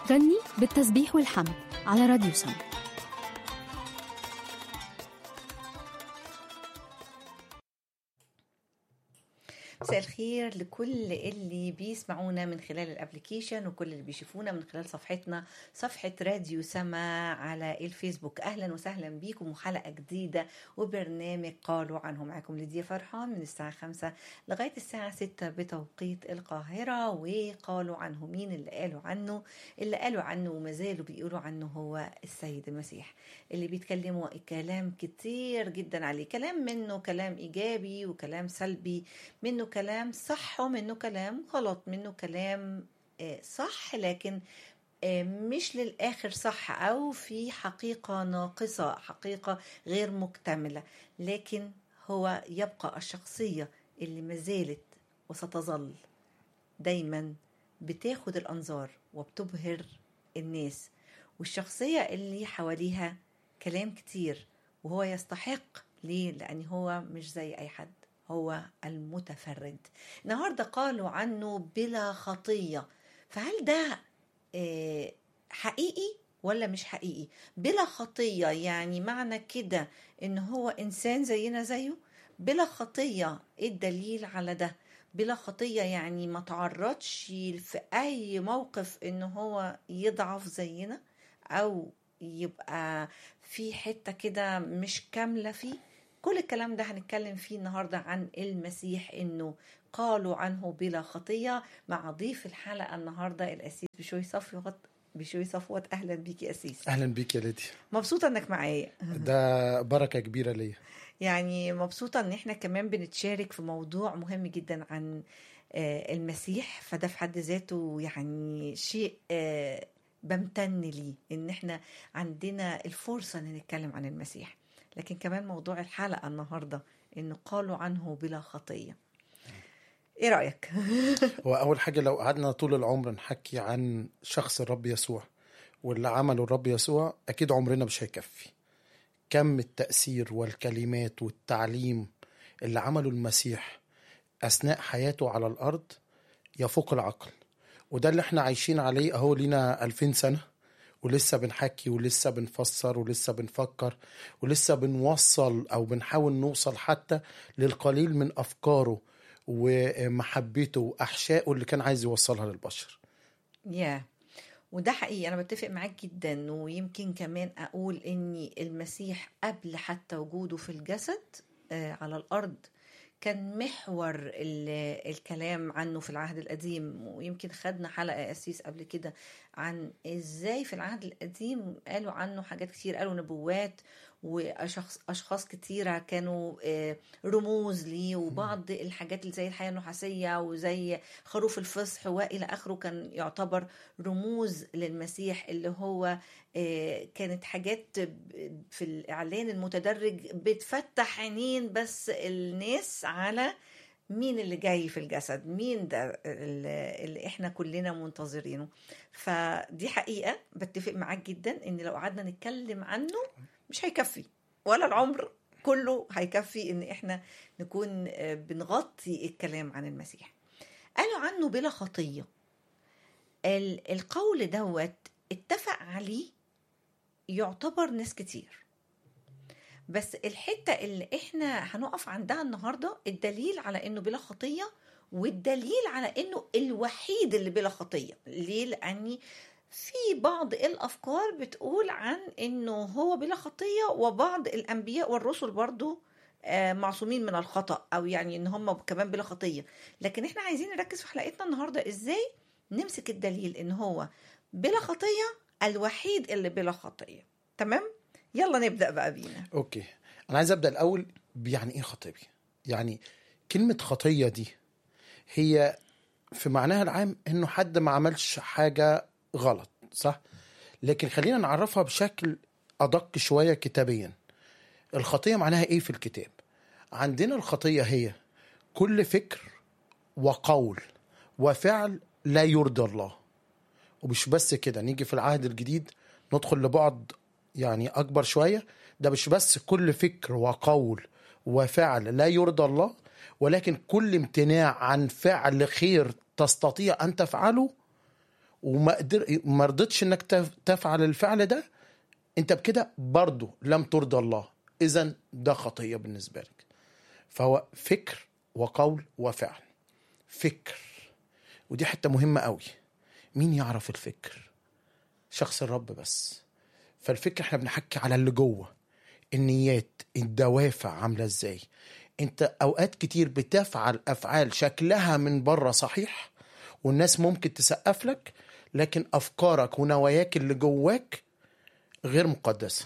غني بالتسبيح والحمد على راديو سما مساء الخير لكل اللي بيسمعونا من خلال الابليكيشن وكل اللي بيشوفونا من خلال صفحتنا صفحة راديو سما على الفيسبوك اهلا وسهلا بيكم وحلقة جديدة وبرنامج قالوا عنه معاكم ليديا فرحان من الساعة خمسة لغاية الساعة ستة بتوقيت القاهرة وقالوا عنه مين اللي قالوا عنه اللي قالوا عنه وما زالوا بيقولوا عنه هو السيد المسيح اللي بيتكلموا كلام كتير جدا عليه كلام منه كلام ايجابي وكلام سلبي منه كلام صح ومنه كلام غلط منه كلام آه، صح لكن آه، مش للآخر صح أو في حقيقة ناقصة حقيقة غير مكتملة لكن هو يبقى الشخصية اللي ما زالت وستظل دايما بتاخد الأنظار وبتبهر الناس والشخصية اللي حواليها كلام كتير وهو يستحق ليه لأن هو مش زي أي حد هو المتفرد النهاردة قالوا عنه بلا خطية فهل ده آه، حقيقي ولا مش حقيقي بلا خطية يعني معنى كده ان هو انسان زينا زيه بلا خطية ايه الدليل على ده بلا خطية يعني ما تعرضش في اي موقف ان هو يضعف زينا او يبقى في حتة كده مش كاملة فيه كل الكلام ده هنتكلم فيه النهارده عن المسيح انه قالوا عنه بلا خطيه مع ضيف الحلقه النهارده الاسيس بشوي صفوت بشوي صفوت اهلا بيك يا اسيس اهلا بيك يا ليدي مبسوطه انك معايا ده بركه كبيره ليا يعني مبسوطه ان احنا كمان بنتشارك في موضوع مهم جدا عن آه، المسيح فده في حد ذاته يعني شيء آه، بمتن ليه ان احنا عندنا الفرصه ان نتكلم عن المسيح لكن كمان موضوع الحلقه النهارده انه قالوا عنه بلا خطيه ايه رايك هو اول حاجه لو قعدنا طول العمر نحكي عن شخص الرب يسوع واللي عمله الرب يسوع اكيد عمرنا مش هيكفي كم التاثير والكلمات والتعليم اللي عمله المسيح اثناء حياته على الارض يفوق العقل وده اللي احنا عايشين عليه اهو لينا 2000 سنه ولسه بنحكي ولسه بنفسر ولسه بنفكر ولسه بنوصل او بنحاول نوصل حتى للقليل من افكاره ومحبته واحشائه اللي كان عايز يوصلها للبشر يا وده حقيقي انا بتفق معاك جدا ويمكن كمان اقول ان المسيح قبل حتى وجوده في الجسد آه، على الارض كان محور ال- الكلام عنه في العهد القديم ويمكن خدنا حلقة أسيس قبل كده عن إزاي في العهد القديم قالوا عنه حاجات كتير قالوا نبوات وأشخاص أشخاص كتيرة كانوا آه، رموز ليه وبعض الحاجات اللي زي الحياة النحاسية وزي خروف الفصح وإلى آخره كان يعتبر رموز للمسيح اللي هو آه، كانت حاجات ب- في الإعلان المتدرج بتفتح عينين بس الناس على مين اللي جاي في الجسد مين ده اللي اللي احنا كلنا منتظرينه فدي حقيقة بتفق معاك جدا ان لو قعدنا نتكلم عنه مش هيكفي ولا العمر كله هيكفي ان احنا نكون آه، بنغطي الكلام عن المسيح قالوا عنه بلا خطية ال- القول دوت اتفق عليه يعتبر ناس كتير بس الحتة اللي احنا هنقف عندها النهاردة الدليل على انه بلا خطية والدليل على انه الوحيد اللي بلا خطية ليه لاني في بعض الافكار بتقول عن انه هو بلا خطية وبعض الانبياء والرسل برضو آه، معصومين من الخطأ او يعني ان هم كمان بلا خطية لكن احنا عايزين نركز في حلقتنا النهاردة ازاي نمسك الدليل ان هو بلا خطية الوحيد اللي بلا خطية تمام يلا نبدأ بقى بينا اوكي انا عايز ابدا الاول بيعني ايه خطيه يعني كلمه خطيه دي هي في معناها العام انه حد ما عملش حاجه غلط صح لكن خلينا نعرفها بشكل ادق شويه كتابيا الخطيه معناها ايه في الكتاب عندنا الخطيه هي كل فكر وقول وفعل لا يرضي الله ومش بس كده نيجي في العهد الجديد ندخل لبعد يعني اكبر شويه ده مش بس كل فكر وقول وفعل لا يرضى الله ولكن كل امتناع عن فعل خير تستطيع ان تفعله وما قدر ما رضيتش انك تف- تفعل الفعل ده انت بكده برضه لم ترضى الله اذا ده خطيه بالنسبه لك فهو فكر وقول وفعل فكر ودي حته مهمه قوي مين يعرف الفكر شخص الرب بس فالفكر احنا بنحكي على اللي جوه النيات الدوافع عامله ازاي انت اوقات كتير بتفعل افعال شكلها من بره صحيح والناس ممكن تسقف لك لكن افكارك ونواياك اللي جواك غير مقدسه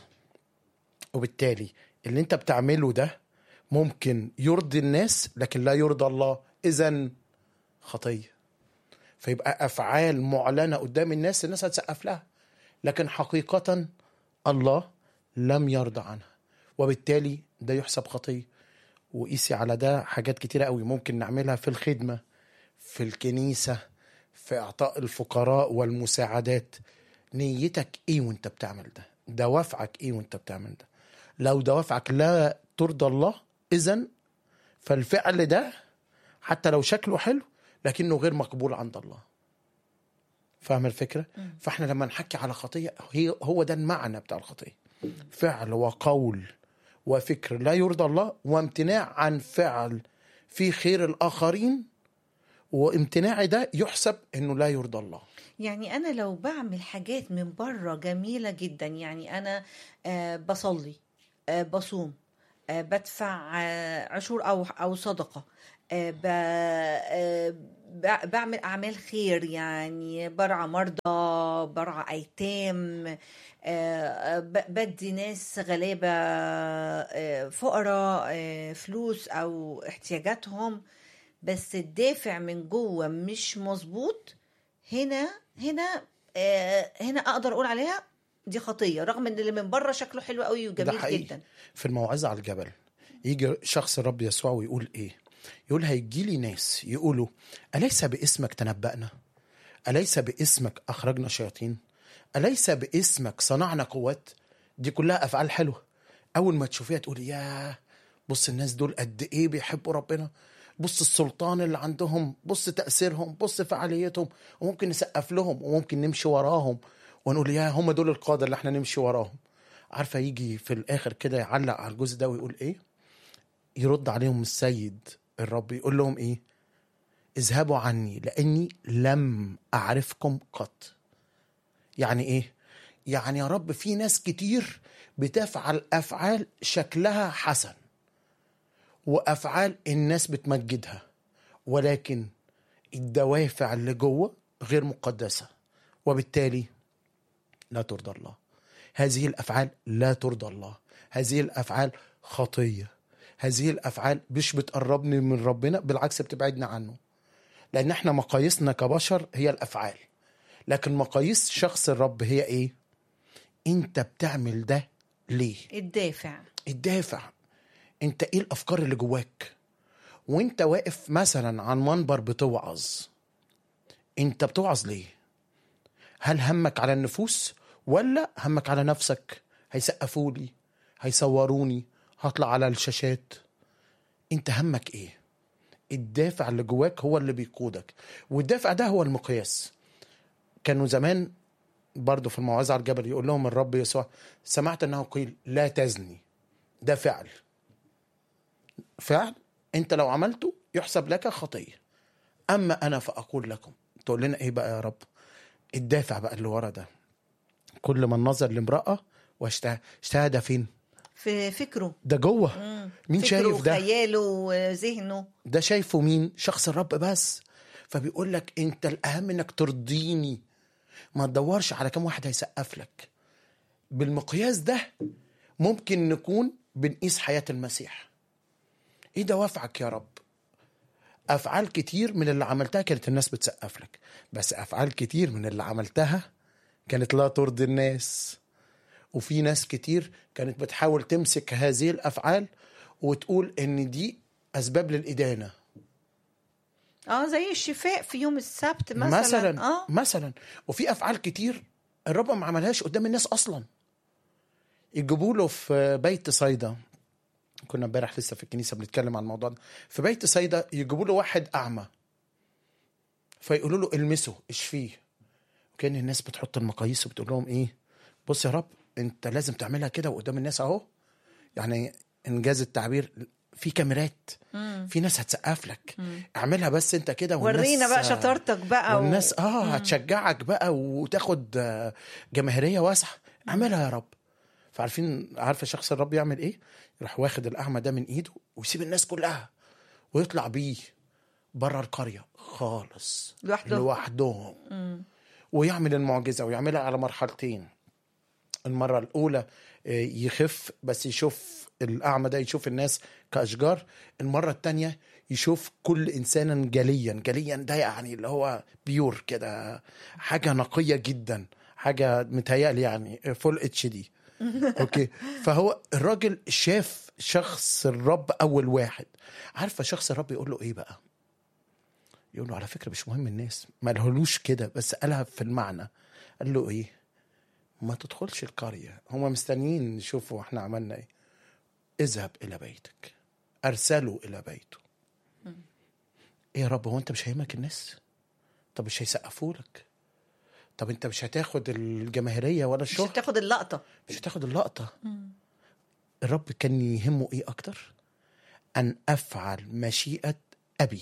وبالتالي اللي انت بتعمله ده ممكن يرضي الناس لكن لا يرضى الله اذا خطيه فيبقى افعال معلنه قدام الناس الناس هتسقف لها لكن حقيقه الله لم يرضى عنها وبالتالي ده يحسب خطيه وقيسي على ده حاجات كتيرة قوي ممكن نعملها في الخدمة في الكنيسة في إعطاء الفقراء والمساعدات نيتك إيه وانت بتعمل ده دوافعك إيه وانت بتعمل ده لو دوافعك لا ترضى الله إذن فالفعل ده حتى لو شكله حلو لكنه غير مقبول عند الله فاهم الفكرة؟ فاحنا لما نحكي على خطية هي هو ده المعنى بتاع الخطية فعل وقول وفكر لا يرضى الله وامتناع عن فعل في خير الآخرين وامتناعي ده يحسب انه لا يرضى الله يعني انا لو بعمل حاجات من بره جميله جدا يعني انا آه بصلي آه بصوم آه بدفع آه عشور او او صدقه آه ب- آه ب- بعمل اعمال خير يعني برعى مرضى برعى ايتام آه، ب- بدي ناس غلابه آه، فقراء آه، فلوس او احتياجاتهم بس الدافع من جوه مش مظبوط هنا هنا آه هنا اقدر اقول عليها دي خطيه رغم ان اللي من بره شكله حلو قوي ده وجميل حقيقي. جدا في الموعظة على الجبل يجي شخص الرب يسوع ويقول ايه يقول هيجي لي ناس يقولوا أليس باسمك تنبأنا أليس باسمك أخرجنا شياطين أليس باسمك صنعنا قوات دي كلها أفعال حلوة أول ما تشوفيها تقول ياه بص الناس دول قد إيه بيحبوا ربنا بص السلطان اللي عندهم بص تأثيرهم بص فعاليتهم وممكن نسقف لهم وممكن نمشي وراهم ونقول يا هم دول القادة اللي احنا نمشي وراهم عارفة يجي في الآخر كده يعلق على الجزء ده ويقول إيه يرد عليهم السيد الرب يقول لهم إيه اذهبوا عني لاني لم اعرفكم قط يعني ايه يعني يا رب في ناس كتير بتفعل افعال شكلها حسن وافعال الناس بتمجدها ولكن الدوافع اللي جوه غير مقدسه وبالتالي لا ترضى الله هذه الافعال لا ترضى الله هذه الافعال خطيه هذه الافعال مش بتقربني من ربنا بالعكس بتبعدنا عنه لان احنا مقاييسنا كبشر هي الافعال لكن مقاييس شخص الرب هي ايه انت بتعمل ده ليه الدافع الدافع انت ايه الافكار اللي جواك وانت واقف مثلا عن منبر بتوعظ انت بتوعظ ليه هل همك على النفوس ولا همك على نفسك هيسقفوا لي هيصوروني هطلع على الشاشات انت همك ايه الدافع اللي جواك هو اللي بيقودك والدافع ده هو المقياس كانوا زمان برضو في الموعظة على الجبل يقول لهم الرب يسوع سمعت انه قيل لا تزني ده فعل فعل انت لو عملته يحسب لك خطية اما انا فاقول لكم تقول لنا ايه بقى يا رب الدافع بقى اللي ورا ده كل من نظر لامرأة واشتهى اشتهى ده فين في فكره ده جوه مين فكره شايف ده وخياله وذهنه ده شايفه مين شخص الرب بس فبيقول لك انت الاهم انك ترضيني ما تدورش على كم واحد هيسقف لك بالمقياس ده ممكن نكون بنقيس حياة المسيح ايه دوافعك يا رب افعال كتير من اللي عملتها كانت الناس بتسقف لك بس افعال كتير من اللي عملتها كانت لا ترضي الناس وفي ناس كتير كانت بتحاول تمسك هذه الافعال وتقول ان دي اسباب للادانه اه زي الشفاء في يوم السبت مثلا, مثلا اه مثلا وفي افعال كتير الرب ما عملهاش قدام الناس اصلا يجيبوا له في بيت صيدا كنا امبارح لسه في الكنيسه بنتكلم عن الموضوع ده في بيت صيدا يجيبوا له واحد اعمى فيقولوا له المسه اشفيه كان الناس بتحط المقاييس وبتقول لهم ايه بص يا رب انت لازم تعملها كده وقدام الناس اهو يعني انجاز التعبير في كاميرات في ناس هتسقف لك اعملها بس انت كده والناس ورينا بقى شطارتك بقى و- والناس اه هتشجعك بقى وتاخد آه، جماهيريه واسعه اعملها يا رب فعارفين عارفه شخص الرب يعمل ايه يروح واخد الاعمى ده من ايده ويسيب الناس كلها ويطلع بيه بره القريه خالص لوحده؟ لوحدهم ويعمل المعجزه ويعملها على مرحلتين المره الاولى آه، يخف بس يشوف الاعمى ده يشوف الناس كاشجار المره الثانيه يشوف كل انسانا جليا جليا ده يعني اللي هو بيور كده حاجه نقيه جدا حاجه متهيألي يعني فول اتش دي اوكي فهو الراجل شاف شخص الرب اول واحد عارفه شخص الرب يقول له ايه بقى يقول له على فكره مش مهم الناس ما لهلوش كده بس قالها في المعنى قال له ايه ما تدخلش القريه هم مستنيين يشوفوا احنا عملنا ايه اذهب الى بيتك ارسلوا الى بيته ايه يا رب هو انت مش هيهمك الناس طب مش هيسقفوا لك طب انت مش هتاخد الجماهيريه ولا مش الشهره هتاخد اللقطه مش هتاخد اللقطة الرب كان يهمه ايه اكتر ان افعل مشيئة ابي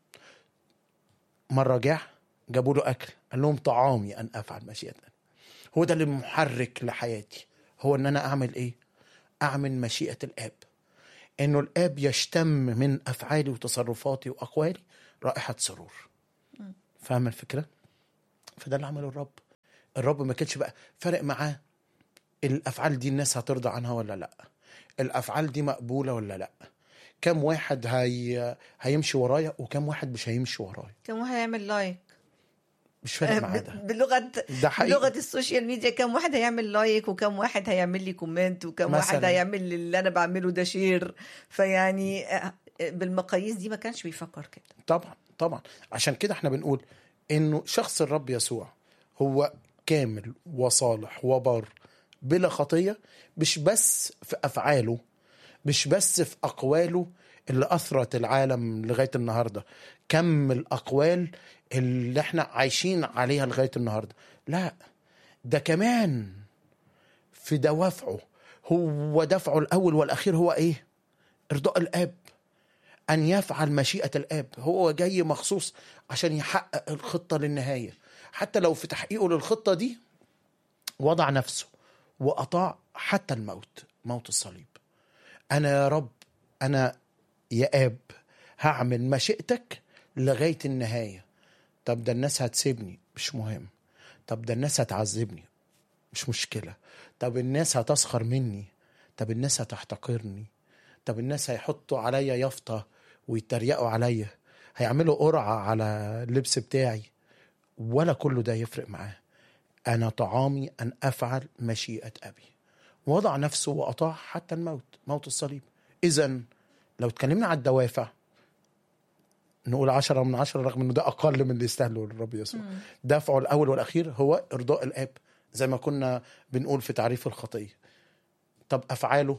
مرة جاع جابوا له اكل قال لهم طعامي ان افعل مشيئة ابي هو ده اللي محرك لحياتي هو ان انا اعمل ايه اعمل مشيئة الاب انه الاب يشتم من افعالي وتصرفاتي واقوالي رائحة سرور فاهم الفكرة فده اللي عمله الرب الرب ما كانش بقى فارق معاه الافعال دي الناس هترضى عنها ولا لا الافعال دي مقبوله ولا لا كم واحد هي... هيمشي ورايا وكم واحد مش هيمشي ورايا كم واحد هيعمل لايك مش فارق معاه ده ب- بلغه ده حقيقي. بلغه السوشيال ميديا كم واحد هيعمل لايك وكم واحد هيعمل لي كومنت وكم واحد مثلاً. هيعمل لي اللي انا بعمله ده شير فيعني آه، بالمقاييس دي ما كانش بيفكر كده طبعا طبعا عشان كده احنا بنقول انه شخص الرب يسوع هو كامل وصالح وبار بلا خطيه مش بس في افعاله مش بس في اقواله اللي اثرت العالم لغايه النهارده كم الاقوال اللي احنا عايشين عليها لغايه النهارده لا ده كمان في دوافعه هو دفعه الاول والاخير هو ايه ارضاء الاب ان يفعل مشيئه الاب هو جاي مخصوص عشان يحقق الخطه للنهايه حتى لو في تحقيقه للخطه دي وضع نفسه واطاع حتى الموت موت الصليب انا يا رب انا يا اب هعمل مشيئتك لغايه النهايه طب ده الناس هتسيبني مش مهم طب ده الناس هتعذبني مش مشكله طب الناس هتسخر مني طب الناس هتحتقرني طب الناس هيحطوا عليا يافطه ويتريقوا عليا هيعملوا قرعه على اللبس بتاعي ولا كله ده يفرق معاه انا طعامي ان افعل مشيئه ابي وضع نفسه واطاع حتى الموت موت الصليب اذا لو اتكلمنا على الدوافع نقول عشرة من عشرة رغم انه ده اقل من اللي يستاهله الرب يسوع دافعه الاول والاخير هو ارضاء الاب زي ما كنا بنقول في تعريف الخطيه طب افعاله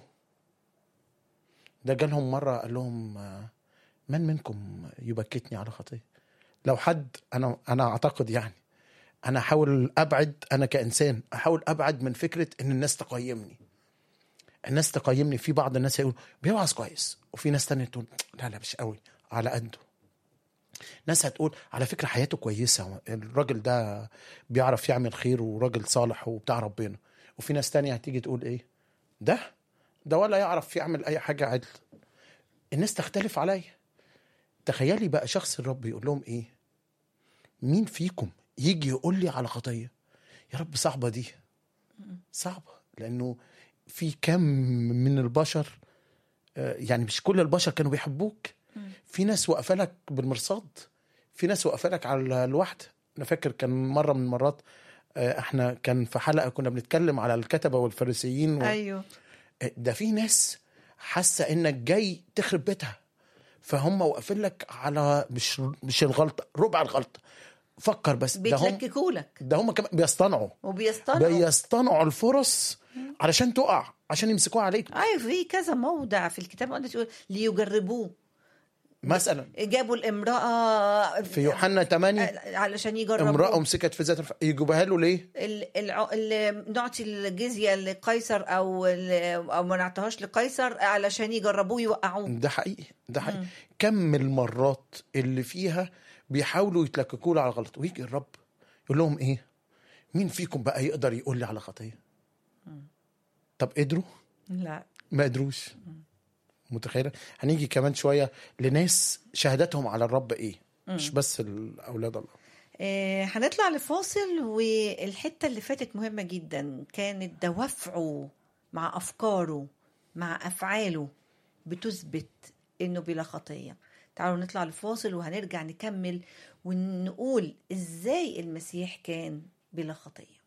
ده جالهم مره قال لهم آه، من منكم يبكتني على خطيه لو حد انا انا اعتقد يعني انا احاول ابعد انا كانسان احاول ابعد من فكره ان الناس تقيمني الناس تقيمني في بعض الناس يقول بيوعظ كويس وفي ناس تانية تقول لا لا مش قوي على قده ناس هتقول على فكرة حياته كويسة الراجل ده بيعرف يعمل خير وراجل صالح وبتاع ربنا وفي ناس تانية هتيجي تقول ايه ده ده ولا يعرف يعمل اي حاجة عدل الناس تختلف عليا تخيلي بقى شخص الرب يقول لهم ايه مين فيكم يجي يقول لي على خطيه يا رب صعبه دي صعبه لانه في كم من البشر آه، يعني مش كل البشر كانوا بيحبوك في ناس واقفه لك بالمرصاد في ناس واقفه لك على الواحده انا فاكر كان مره من المرات آه، احنا كان في حلقه كنا بنتكلم على الكتبه والفريسيين و... ايوه ده في ناس حاسه انك جاي تخرب بيتها فهم واقفين لك على مش مش الغلطه ربع الغلطه فكر بس ده هم بيتلككوا لك ده هم كمان بيصطنعوا وبيصطنعوا بيصطنعوا الفرص علشان تقع عشان يمسكوها عليك ايوه في كذا موضع في الكتاب قلت تقول ليجربوه مثلا جابوا الامراه في يوحنا 8 علشان يجربوا امراه مسكت في ذات الف... يجيبوها له ليه ال- الع- ال- نعطي الجزيه لقيصر او ال- او ما نعطيهاش لقيصر علشان يجربوه يوقعوه ده حقيقي ده حقيقي كم المرات اللي فيها بيحاولوا يتلككوا له على غلط ويجي الرب يقول لهم ايه مين فيكم بقى يقدر يقول لي على خطيه طب قدروا لا ما قدروش متخيله هنيجي كمان شويه لناس شهادتهم على الرب ايه مش بس الاولاد الله آه، هنطلع لفاصل والحته اللي فاتت مهمه جدا كانت دوافعه مع افكاره مع افعاله بتثبت انه بلا خطيه تعالوا نطلع لفاصل وهنرجع نكمل ونقول ازاي المسيح كان بلا خطيه